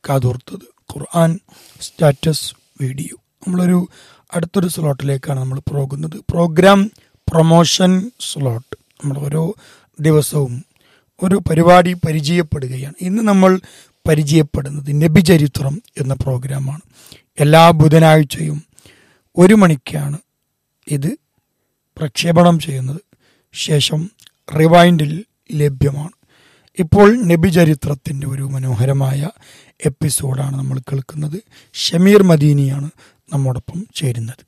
കാതോർത്തത് ഖുർആൻ status video നമ്മളൊരു അടുത്തൊരു സ്ലോട്ടിലേക്കാണ് നമ്മൾ പോകുന്നത് പ്രോഗ്രാം പ്രൊമോഷൻ സ്ലോട്ട് നമ്മൾ ഓരോ ദിവസവും ഒരു പരിപാടി പരിചയപ്പെടുകയാണ് ഇന്ന് നമ്മൾ പരിചയപ്പെടുന്നത് നബിചരിത്രം എന്ന പ്രോഗ്രാമാണ് എല്ലാ ബുധനാഴ്ചയും ഒരു മണിക്കാണ് ഇത് പ്രക്ഷേപണം ചെയ്യുന്നത് ശേഷം റിവൈൻഡിൽ ലഭ്യമാണ് ഇപ്പോൾ നബിചരിത്രത്തിൻ്റെ ഒരു മനോഹരമായ എപ്പിസോഡാണ് നമ്മൾ കേൾക്കുന്നത് ഷമീർ മദീനിയാണ് നമ്മോടൊപ്പം ചേരുന്നത്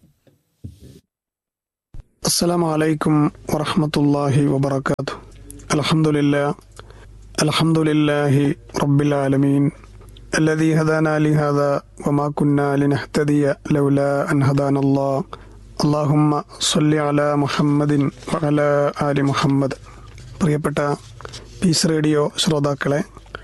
السلام عليكم ورحمة الله وبركاته الحمد لله الحمد لله رب العالمين الذي هدانا لهذا وما كنا لنهتدي لولا أن هدانا الله اللهم صل على محمد وعلى آل محمد പ്രിയപ്പെട്ട പീസ് റേഡിയോ ശ്രോതാക്കളെ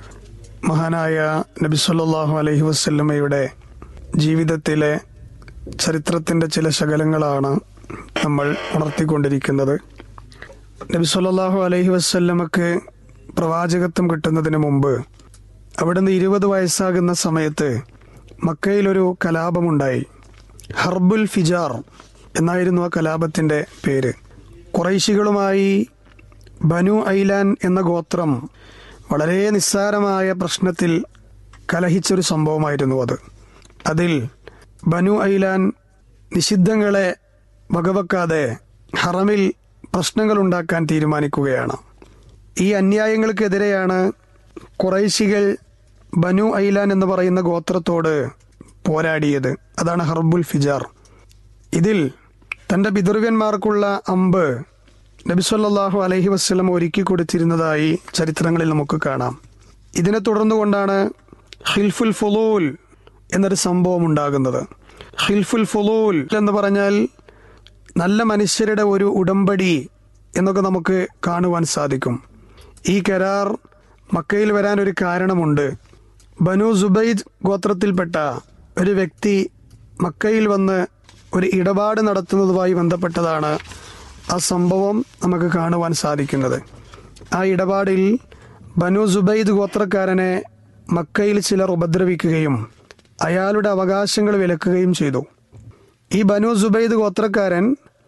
മഹാനായ നബി സല്ലല്ലാഹു അലൈഹി വസല്ലമയുടെ ജീവിതത്തിലെ ചരിത്രത്തിൻ്റെ ചില ശകലങ്ങളാണ് നമ്മൾ ഉണർത്തിക്കൊണ്ടിരിക്കുന്നത് നബി സല്ലല്ലാഹു അലൈഹി വസല്ലമക്ക് പ്രവാചകത്വം കിട്ടുന്നതിന് മുമ്പ് അവിടുന്ന് ഇരുപത് വയസ്സാകുന്ന സമയത്ത് മക്കയിലൊരു കലാപമുണ്ടായി ഹർബുൽ ഫിജാർ എന്നായിരുന്നു ആ കലാപത്തിൻ്റെ പേര് കുറൈശികളുമായി ബനു ഐലാൻ എന്ന ഗോത്രം വളരെ നിസ്സാരമായ പ്രശ്നത്തിൽ കലഹിച്ചൊരു സംഭവമായിരുന്നു അത് അതിൽ ബനു ഐലാൻ നിഷിദ്ധങ്ങളെ വകവെക്കാതെ ഹറമിൽ പ്രശ്നങ്ങൾ ഉണ്ടാക്കാൻ തീരുമാനിക്കുകയാണ് ഈ അന്യായങ്ങൾക്കെതിരെയാണ് കുറൈശികൾ ബനു ഐലാൻ എന്ന് പറയുന്ന ഗോത്രത്തോട് പോരാടിയത് അതാണ് ഹർബുൽ ഫിജാർ ഇതിൽ തൻ്റെ പിതൃവ്യന്മാർക്കുള്ള അമ്പ് നബിസ്വല്ലാഹു അലഹി വസ്ലം ഒരുക്കി കൊടുത്തിരുന്നതായി ചരിത്രങ്ങളിൽ നമുക്ക് കാണാം ഇതിനെ തുടർന്നുകൊണ്ടാണ് ഹിൽഫുൽ ഫുലൂൽ എന്നൊരു സംഭവം ഉണ്ടാകുന്നത് ഹിൽഫുൽ ഫുലൂൽ എന്ന് പറഞ്ഞാൽ നല്ല മനുഷ്യരുടെ ഒരു ഉടമ്പടി എന്നൊക്കെ നമുക്ക് കാണുവാൻ സാധിക്കും ഈ കരാർ മക്കയിൽ വരാൻ ഒരു കാരണമുണ്ട് ബനു സുബൈദ് ഗോത്രത്തിൽപ്പെട്ട ഒരു വ്യക്തി മക്കയിൽ വന്ന് ഒരു ഇടപാട് നടത്തുന്നതുമായി ബന്ധപ്പെട്ടതാണ് ആ സംഭവം നമുക്ക് കാണുവാൻ സാധിക്കുന്നത് ആ ഇടപാടിൽ ബനു സുബൈദ് ഗോത്രക്കാരനെ മക്കയിൽ ചിലർ ഉപദ്രവിക്കുകയും അയാളുടെ അവകാശങ്ങൾ വിലക്കുകയും ചെയ്തു ഈ ബനു സുബൈദ് ഗോത്രക്കാരൻ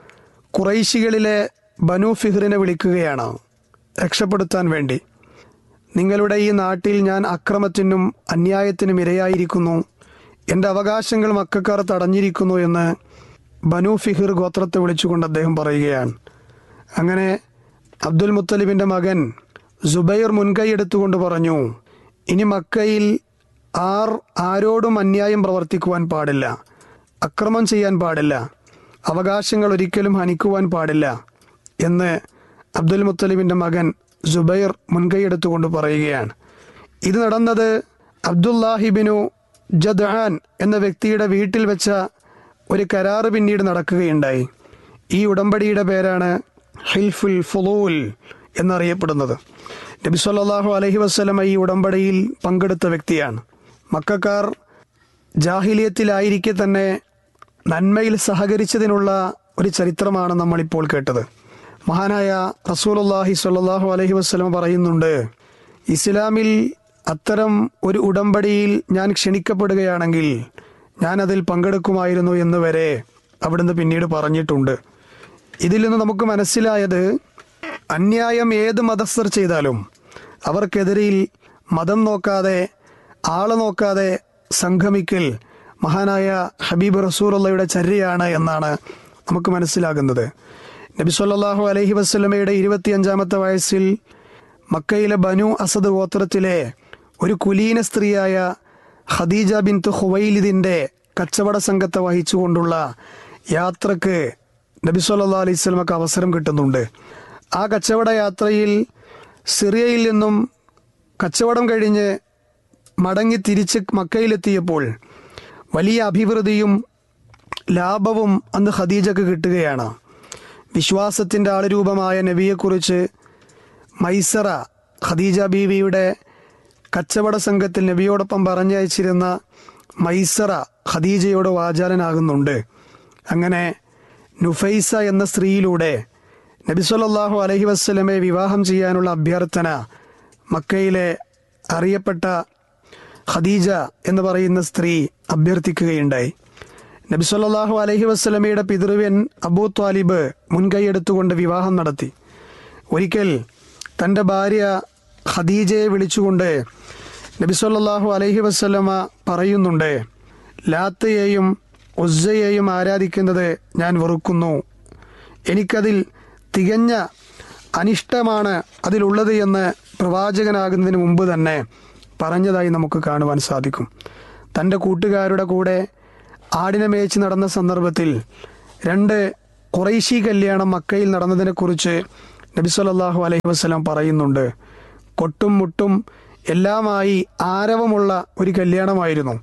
കുറൈശികളിലെ ബനു ഫിഹ്റിനെ വിളിക്കുകയാണ് രക്ഷപ്പെടുത്താൻ വേണ്ടി നിങ്ങളുടെ ഈ നാട്ടിൽ ഞാൻ അക്രമത്തിനും അന്യായത്തിനും ഇരയായിരിക്കുന്നു എൻ്റെ അവകാശങ്ങൾ മക്കാർ തടഞ്ഞിരിക്കുന്നു എന്ന് ബനു ഫിഹിർ ഗോത്രത്തെ വിളിച്ചുകൊണ്ട് അദ്ദേഹം പറയുകയാണ് അങ്ങനെ അബ്ദുൽ മുത്തലിബിൻ്റെ മകൻ സുബൈർ മുൻകൈ എടുത്തുകൊണ്ട് പറഞ്ഞു ഇനി മക്കയിൽ ആർ ആരോടും അന്യായം പ്രവർത്തിക്കുവാൻ പാടില്ല അക്രമം ചെയ്യാൻ പാടില്ല അവകാശങ്ങൾ ഒരിക്കലും ഹനിക്കുവാൻ പാടില്ല എന്ന് അബ്ദുൽ മുത്തലിബിൻ്റെ മകൻ സുബൈർ മുൻകൈയെടുത്തുകൊണ്ട് പറയുകയാണ് ഇത് നടന്നത് അബ്ദുല്ലാഹിബിനു ജദ്ആൻ എന്ന വ്യക്തിയുടെ വീട്ടിൽ വെച്ച ഒരു കരാറ് പിന്നീട് നടക്കുകയുണ്ടായി ഈ ഉടമ്പടിയുടെ പേരാണ് ഹിൽഫുൽ ഫുലൂൽ എന്നറിയപ്പെടുന്നത് നബി സല്ലല്ലാഹു അലൈഹി വസ്ലമ ഈ ഉടമ്പടിയിൽ പങ്കെടുത്ത വ്യക്തിയാണ് മക്കാർ ജാഹിലിയത്തിലായിരിക്കെ തന്നെ നന്മയിൽ സഹകരിച്ചതിനുള്ള ഒരു ചരിത്രമാണ് നമ്മളിപ്പോൾ കേട്ടത് മഹാനായ റസൂലുള്ളാഹി സ്വല്ലല്ലാഹു അലൈഹി വസ്ലം പറയുന്നുണ്ട് ഇസ്ലാമിൽ അത്തരം ഒരു ഉടമ്പടിയിൽ ഞാൻ ക്ഷണിക്കപ്പെടുകയാണെങ്കിൽ ഞാൻ അതിൽ പങ്കെടുക്കുമായിരുന്നു എന്ന് വരെ അവിടുന്ന് പിന്നീട് പറഞ്ഞിട്ടുണ്ട് ഇതിൽ നിന്ന് നമുക്ക് മനസ്സിലായത് അന്യായം ഏത് മതസ്ഥർ ചെയ്താലും അവർക്കെതിരിൽ മതം നോക്കാതെ ആള് നോക്കാതെ സംഗമിക്കൽ മഹാനായ ഹബീബ് റസൂറുള്ളയുടെ ചര്യയാണ് എന്നാണ് നമുക്ക് മനസ്സിലാകുന്നത് നബി സല്ലല്ലാഹു അലൈഹി വസ്ലമയുടെ ഇരുപത്തിയഞ്ചാമത്തെ വയസ്സിൽ മക്കയിലെ ബനു അസദ് ഗോത്രത്തിലെ ഒരു കുലീന സ്ത്രീയായ ഖദീജ ബിൻത്ത് ഹുവൈലിദിന്റെ കച്ചവട സംഘത്തെ വഹിച്ചുകൊണ്ടുള്ള യാത്രക്ക് നബി സല്ലാ അലൈഹി സ്വലമക്ക് അവസരം കിട്ടുന്നുണ്ട് ആ കച്ചവട യാത്രയിൽ സിറിയയിൽ നിന്നും കച്ചവടം കഴിഞ്ഞ് മടങ്ങി തിരിച്ച് മക്കയിലെത്തിയപ്പോൾ വലിയ അഭിവൃദ്ധിയും ലാഭവും അന്ന് ഖദീജക്ക് കിട്ടുകയാണ് വിശ്വാസത്തിൻ്റെ ആളുരൂപമായ നബിയെക്കുറിച്ച് മൈസറ ഖദീജ ബീവിയുടെ കച്ചവട സംഘത്തിൽ നബിയോടൊപ്പം പറഞ്ഞയച്ചിരുന്ന മൈസറ ഖദീജയോട് വാചാലനാകുന്നുണ്ട് അങ്ങനെ നുഫൈസ എന്ന സ്ത്രീയിലൂടെ നബി സല്ലല്ലാഹു അലൈഹി വസ്ലമെ വിവാഹം ചെയ്യാനുള്ള അഭ്യർത്ഥന മക്കയിലെ അറിയപ്പെട്ട ഖദീജ എന്ന് പറയുന്ന സ്ത്രീ അഭ്യർത്ഥിക്കുകയുണ്ടായി നബി സല്ലല്ലാഹു അലൈഹി വസ്ലമയുടെ പിതൃവ്യൻ അബൂ ത്വാലിബ് മുൻകൈയെടുത്തുകൊണ്ട് വിവാഹം നടത്തി ഒരിക്കൽ തൻ്റെ ഭാര്യ ഖദീജയെ വിളിച്ചുകൊണ്ട് നബി സല്ലല്ലാഹു അലൈഹി വസ്ലമ പറയുന്നുണ്ട് ലാത്തയെയും ഉസ്സയെയും ആരാധിക്കുന്നത് ഞാൻ വെറുക്കുന്നു എനിക്കതിൽ തികഞ്ഞ അനിഷ്ടമാണ് അതിലുള്ളത് എന്ന് പ്രവാചകനാകുന്നതിന് മുമ്പ് തന്നെ പറഞ്ഞതായി നമുക്ക് കാണുവാൻ സാധിക്കും തൻ്റെ കൂട്ടുകാരുടെ കൂടെ ആടിനെ മേച്ച് നടന്ന സന്ദർഭത്തിൽ രണ്ട് കുറൈശി കല്യാണം മക്കയിൽ നടന്നതിനെക്കുറിച്ച് നബി സല്ലല്ലാഹു അലൈഹി വസല്ലം പറയുന്നുണ്ട് കൊട്ടും മുട്ടും എല്ലാമായി ആരവമുള്ള ഒരു കല്യാണമായിരുന്നു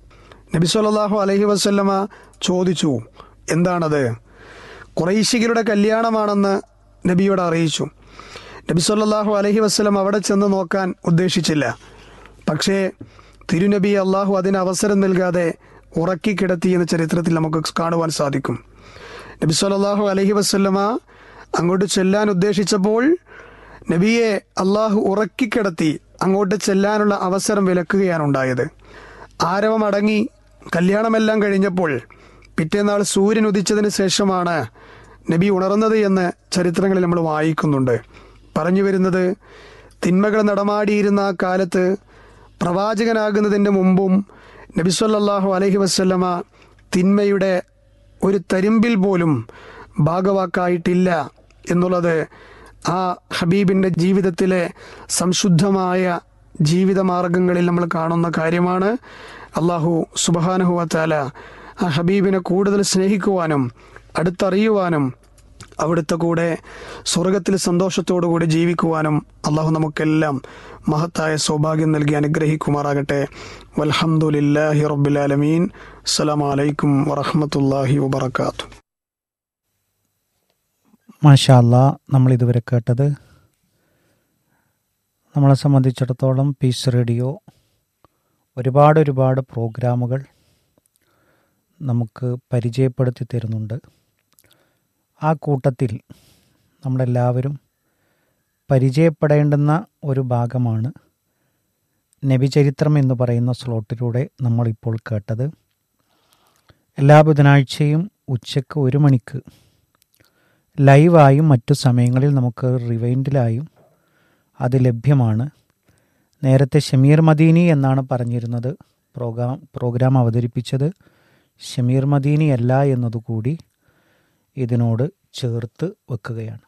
നബി സല്ലല്ലാഹു അലൈഹി വസല്ലമ ചോദിച്ചു എന്താണത് കുറൈശികളുടെ കല്യാണമാണെന്ന് നബിയോട് അറിയിച്ചു നബി സല്ലല്ലാഹു അലൈഹി വസല്ലം അവിടെ ചെന്ന് നോക്കാൻ ഉദ്ദേശിച്ചില്ല പക്ഷേ തിരുനബി അള്ളാഹു അതിന് അവസരം നൽകാതെ ഉറക്കിക്കിടത്തി എന്ന ചരിത്രത്തിൽ നമുക്ക് കാണുവാൻ സാധിക്കും നബി സല്ലല്ലാഹു അലൈഹി വസല്ലമ അങ്ങോട്ട് ചെല്ലാൻ ഉദ്ദേശിച്ചപ്പോൾ നബിയെ അള്ളാഹു ഉറക്കിക്കിടത്തി അങ്ങോട്ട് ചെല്ലാനുള്ള അവസരം വിലക്കുകയാണ് ഉണ്ടായത് ആരവം അടങ്ങി കല്യാണമെല്ലാം കഴിഞ്ഞപ്പോൾ പിറ്റേന്നാൾ സൂര്യൻ ഉദിച്ചതിന് ശേഷമാണ് നബി ഉണർന്നത് എന്ന് ചരിത്രങ്ങളിൽ നമ്മൾ വായിക്കുന്നുണ്ട് പറഞ്ഞു വരുന്നത് തിന്മകൾ നടമാടിയിരുന്ന ആ കാലത്ത് പ്രവാചകനാകുന്നതിൻ്റെ മുമ്പും നബി സല്ലല്ലാഹു അലൈഹി വസല്ലമ തിന്മയുടെ ഒരു തരിമ്പിൽ പോലും ഭാഗവാക്കായിട്ടില്ല എന്നുള്ളത് ആ ഹബീബിൻ്റെ ജീവിതത്തിലെ സംശുദ്ധമായ ജീവിതമാർഗങ്ങളിൽ നമ്മൾ കാണുന്ന കാര്യമാണ് അള്ളാഹു സുബഹാനുഹുവത്താല ആ ഹബീബിനെ കൂടുതൽ സ്നേഹിക്കുവാനും അടുത്തറിയുവാനും അവിടുത്തെ കൂടെ സ്വർഗത്തിൽ സന്തോഷത്തോടുകൂടി ജീവിക്കുവാനും അള്ളാഹു നമുക്കെല്ലാം മഹത്തായ സൗഭാഗ്യം നൽകി അനുഗ്രഹിക്കുമാറാകട്ടെ വൽഹമുല്ലാഹി റബ്ബുലാലമീൻ അസ്സലാമലൈക്കും വറഹമത്തല്ലാഹി വബർക്കാത്തു മാഷാല്ല നമ്മൾ ഇതുവരെ കേട്ടത് നമ്മളെ സംബന്ധിച്ചിടത്തോളം പീസ് റേഡിയോ ഒരുപാട് ഒരുപാട് പ്രോഗ്രാമുകൾ നമുക്ക് പരിചയപ്പെടുത്തി തരുന്നുണ്ട് ആ കൂട്ടത്തിൽ നമ്മളെല്ലാവരും പരിചയപ്പെടേണ്ടുന്ന ഒരു ഭാഗമാണ് നബിചരിത്രം എന്ന് പറയുന്ന സ്ലോട്ടിലൂടെ നമ്മളിപ്പോൾ കേട്ടത് എല്ലാ ബുധനാഴ്ചയും ഉച്ചയ്ക്ക് ഒരു മണിക്ക് ലൈവായും മറ്റു സമയങ്ങളിൽ നമുക്ക് റിവൈൻഡിലായും അത് ലഭ്യമാണ് നേരത്തെ ഷമീർ മദീനി എന്നാണ് പറഞ്ഞിരുന്നത് പ്രോഗ്രാം പ്രോഗ്രാം അവതരിപ്പിച്ചത് ഷമീർ മദീനി അല്ല എന്നതുകൂടി ഇതിനോട് ചേർത്ത് വെക്കുകയാണ്